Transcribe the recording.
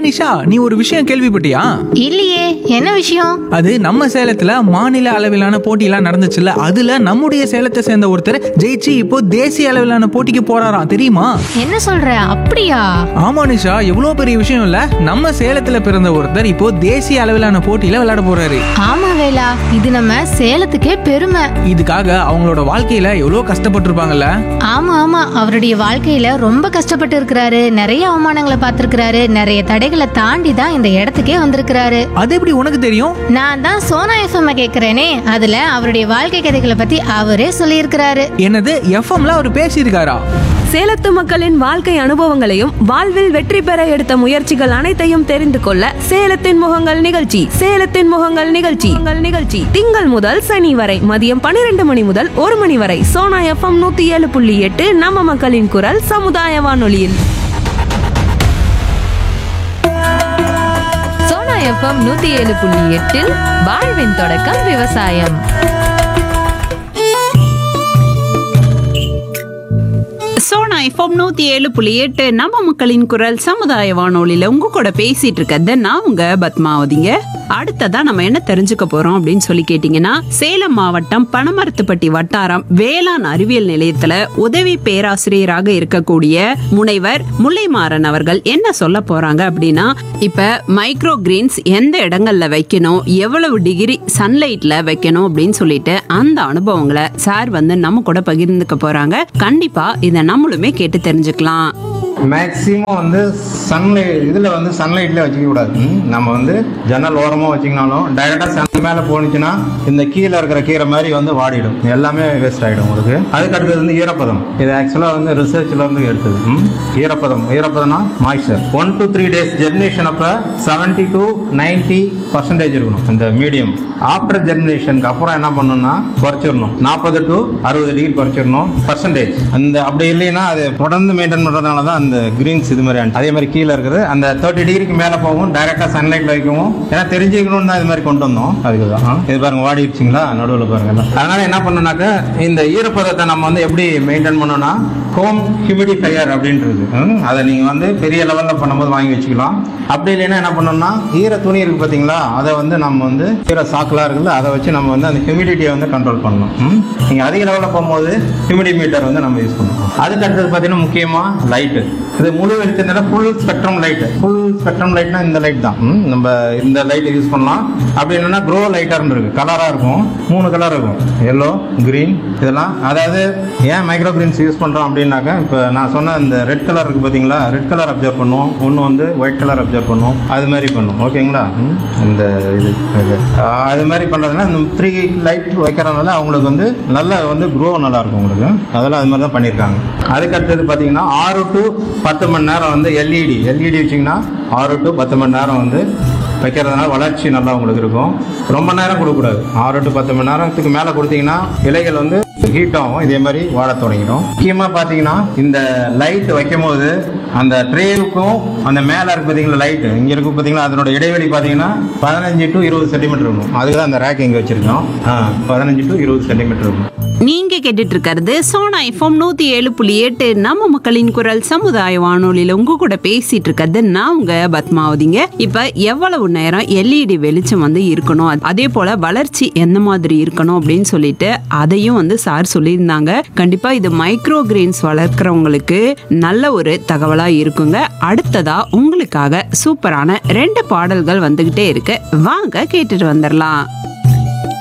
நிஷா நீ ஒரு விஷயம் கேள்விப்பட்டியா இல்லையே என்ன விஷயம் அது நம்ம சேலத்துல மாநில அளவிலான போட்டியெல்லாம் நடந்துச்சுல்ல அதுல நம்முடைய சேலத்தை சேர்ந்த ஒருத்தர் ஜெயிச்சு இப்போ தேசிய அளவிலான போட்டிக்கு போறாராம் தெரியுமா என்ன சொல்ற அப்படியா ஆமா நிஷா எவ்வளவு பெரிய விஷயம் இல்ல நம்ம சேலத்துல பிறந்த ஒருத்தர் இப்போ தேசிய அளவிலான போட்டியில விளையாட போறாரு ஆமா வேலா இது நம்ம சேலத்துக்கே பெருமை இதுக்காக அவங்களோட வாழ்க்கையில எவ்வளவு கஷ்டப்பட்டிருப்பாங்கல்ல ஆமா ஆமா அவருடைய வாழ்க்கையில ரொம்ப கஷ்டப்பட்டு இருக்கிறாரு நிறைய அவமானங்களை பார்த்திருக்கிறாரு நிறைய தடைகளை தாண்டி தான் இந்த இடத்துக்கே வந்திருக்கிறாரு அது எப்படி உனக்கு தெரியும் நான் தான் சோனா எஃப்எம் கேக்குறேனே அதுல அவருடைய வாழ்க்கை கதைகளை பத்தி அவரே சொல்லியிருக்கிறாரு என்னது எஃப்எம்ல அவர் பேசியிருக்காரா சேலத்து மக்களின் வாழ்க்கை அனுபவங்களையும் வாழ்வில் வெற்றி பெற எடுத்த முயற்சிகள் அனைத்தையும் தெரிந்து கொள்ள சேலத்தின் முகங்கள் நிகழ்ச்சி சேலத்தின் முகங்கள் நிகழ்ச்சி உங்கள் நிகழ்ச்சி திங்கள் முதல் சனி வரை மதியம் பன்னிரண்டு மணி முதல் ஒரு மணி வரை சோனா எஃப்எம் நூத்தி ஏழு புள்ளி எட்டு நம்ம மக்களின் குரல் சமுதாய வானொலியில் சோனா எஃப்எம் நூத்தி ஏழு புள்ளி எட்டில் வாழ்வின் தொடக்கம் விவசாயம் சோனா எஃப்எம் நூத்தி ஏழு புள்ளி எட்டு நம்ம மக்களின் குரல் சமுதாய வானொலியில உங்க கூட பேசிட்டு இருக்கிறது நான் உங்க பத்மாவதிங்க அடுத்ததா நம்ம என்ன தெரிஞ்சுக்க போறோம் அப்படின்னு சொல்லி கேட்டீங்கன்னா சேலம் மாவட்டம் பனமரத்துப்பட்டி வட்டாரம் வேளாண் அறிவியல் நிலையத்துல உதவி பேராசிரியராக இருக்கக்கூடிய முனைவர் முல்லைமாறன் அவர்கள் என்ன சொல்ல போறாங்க அப்படின்னா இப்ப மைக்ரோ கிரீன்ஸ் எந்த இடங்கள்ல வைக்கணும் எவ்வளவு டிகிரி சன்லைட்ல வைக்கணும் அப்படின்னு சொல்லிட்டு அந்த அனுபவங்களை சார் வந்து நம்ம கூட பகிர்ந்துக்க போறாங்க கண்டிப்பா இதை நம்மளுமே கேட்டு தெரிஞ்சுக்கலாம் மேக்ஸிமம் வந்து சன்லைட் இதில் வந்து சன்லைட்ல வச்சுக்க கூடாது ம், நம்ம வந்து ஜன்னல் ஓரமாக வச்சிங்கனாலும் டைரெக்டாக சன் மேலே போனுச்சுன்னா இந்த கீழே இருக்கிற கீரை மாதிரி வந்து வாடிடும் எல்லாமே வேஸ்ட் ஆகிடும் உங்களுக்கு அதுக்கு அடுத்தது வந்து ஈரப்பதம் இது ஆக்சுவலாக வந்து ரிசர்ச்சில் வந்து எடுத்தது ம், ஈரப்பதம் ஈரப்பதம்னா moisture one to three days germination அப்போ செவன்ட்டி டு நைன்ட்டி பர்சன்டேஜ் இருக்கணும் இந்த மீடியம் ஆஃப்டர் ஜெர்மினேஷனுக்கு அப்புறம் என்ன பண்ணணும்னா குறைச்சிடணும் நாற்பது டு அறுபது டிகிரி குறைச்சிடணும் பர்சன்டேஜ் அந்த அப்படி இல்லைன்னா அது தொடர்ந்து மெயின்டைன் பண்ணுறதுனால தான் அந்த கிரீன்ஸ் இது மாதிரி ஆனது. அதே மாதிரி கீழே இருக்குது அந்த தேர்ட்டி டிகிரிக்கு மேலே போகும் டைரெக்டாக சன்லைட்டில் வைக்கவும் ஏன்னா தெரிஞ்சுக்கணும்னு தான் இது மாதிரி கொண்டு வந்தோம் அதுக்கு தான் ஆ, இது பாருங்க வாடிடுச்சிங்களா நடுவில் பாருங்க எல்லாம். அதனால என்ன பண்ணணும்னாக்க இந்த ஈரப்பதத்தை நம்ம வந்து எப்படி மெயின்டைன் பண்ணணும்னா ஹோம் ஹியூமிடிஃபையர் அப்படின்றது ம், அதை நீங்கள் வந்து பெரிய லெவலில் பண்ணும்போது வாங்கி வச்சுக்கலாம் அப்படி இல்லைன்னா என்ன பண்ணணும்னா ஈர துணி இருக்கு பார்த்தீங்களா அதை வந்து நம்ம வந்து ஈர சாக்கெலாம் இருக்குல்ல அதை வச்சு நம்ம வந்து அந்த ஹியூமிடிட்டியை வந்து கண்ட்ரோல் பண்ணணும் ம். நீங்க அதிக லெவலில் போகும்போது ஹியூமிடி மீட்டர் வந்து நம்ம யூஸ் பண்ணணும் அதுக்கு அடுத்தது பார்த்தீங்கன்னா முக்கியமாக லைட்டு இது முழு வெளிச்சத்துல full spectrum light full spectrum லைட்னா இந்த லைட் தான் ம், நம்ம இந்த லைட் யூஸ் பண்ணலாம் அப்படி என்னன்னா க்ரோ லைட்டர் இருக்கு கலரா இருக்கும் மூணு கலர் இருக்கும் எல்லோ கிரீன் இதெல்லாம் அதாவது ஏன் மைக்ரோ கிரீன்ஸ் யூஸ் பண்றோம் அப்படின்னாக்கா இப்போ நான் சொன்ன இந்த ரெட் கலர் இருக்கு பாத்தீங்களா ரெட் கலர் அப்சர்வ் பண்ணுவோம் ஒன்று வந்து ஒயிட் கலர் அப்சர்வ் பண்ணுவோம் அது மாதிரி பண்ணும் ஓகேங்களா ம், இந்த இது இது. ஆஹ், அது மாதிரி பண்றதுனா இந்த த்ரீ லைட் வைக்கிறதுனால அவங்களுக்கு வந்து நல்ல வந்து க்ரோ நல்லா இருக்கும் உங்களுக்கு அதெல்லாம் அது மாதிரி தான் பண்ணியிருக்காங்க அதுக்கு அடுத்தது பார்த்தீங்கன்னா ஆறு டு பத்து மணி நேரம் வந்து எல்இடி எல்இடி வச்சிங்கன்னா ஆறு டு பத்து மணி நேரம் வந்து வைக்கிறதுனால வளர்ச்சி நல்லா உங்களுக்கு இருக்கும் ரொம்ப நேரம் கொடுக்கக்கூடாது ஆறு டு பத்து மணி நேரத்துக்கு மேலே கொடுத்தீங்கன்னா இலைகள் வந்து ஹீட் ஆகும் இதே மாதிரி வாட தொடங்கிடும் முக்கியமாக பார்த்தீங்கன்னா இந்த லைட் வைக்கும் போது அந்த ட்ரேவுக்கும் அந்த மேலே இருக்கு பார்த்தீங்களா லைட் இங்கே இருக்கு பார்த்தீங்களா அதனோட இடைவெளி பார்த்தீங்கன்னா பதினஞ்சு டு இருபது சென்டிமீட்டர் இருக்கும் அதுக்கு தான் அந்த ரேக் இங்கே வச்சிருக்கோம் ஆ பதினஞ்சு டு இருபது சென்டிமீட்டர் இருக்கும் நீங்க கேட்டுட்டு இருக்கிறது சோனா எஃப்எம் நூத்தி ஏழு புள்ளி எட்டு நம்ம மக்களின் குரல் சமுதாய வானொலியில உங்க கூட பேசிட்டு இருக்கிறது நான் உங்க பத்மாவதிங்க இப்ப எவ்வளவு நேரம் எல்இடி வெளிச்சம் வந்து இருக்கணும் அது- அதே போல வளர்ச்சி எந்த மாதிரி இருக்கணும் அப்படின்னு சொல்லிட்டு அதையும் வந்து சார் சொல்லியிருந்தாங்க கண்டிப்பா இது மைக்ரோ கிரீன்ஸ் வளர்க்குறவங்களுக்கு நல்ல ஒரு தகவலா இருக்குங்க அடுத்ததா உங்களுக்காக சூப்பரான ரெண்டு பாடல்கள் வந்துகிட்டே இருக்கு வாங்க கேட்டுட்டு வந்துடலாம்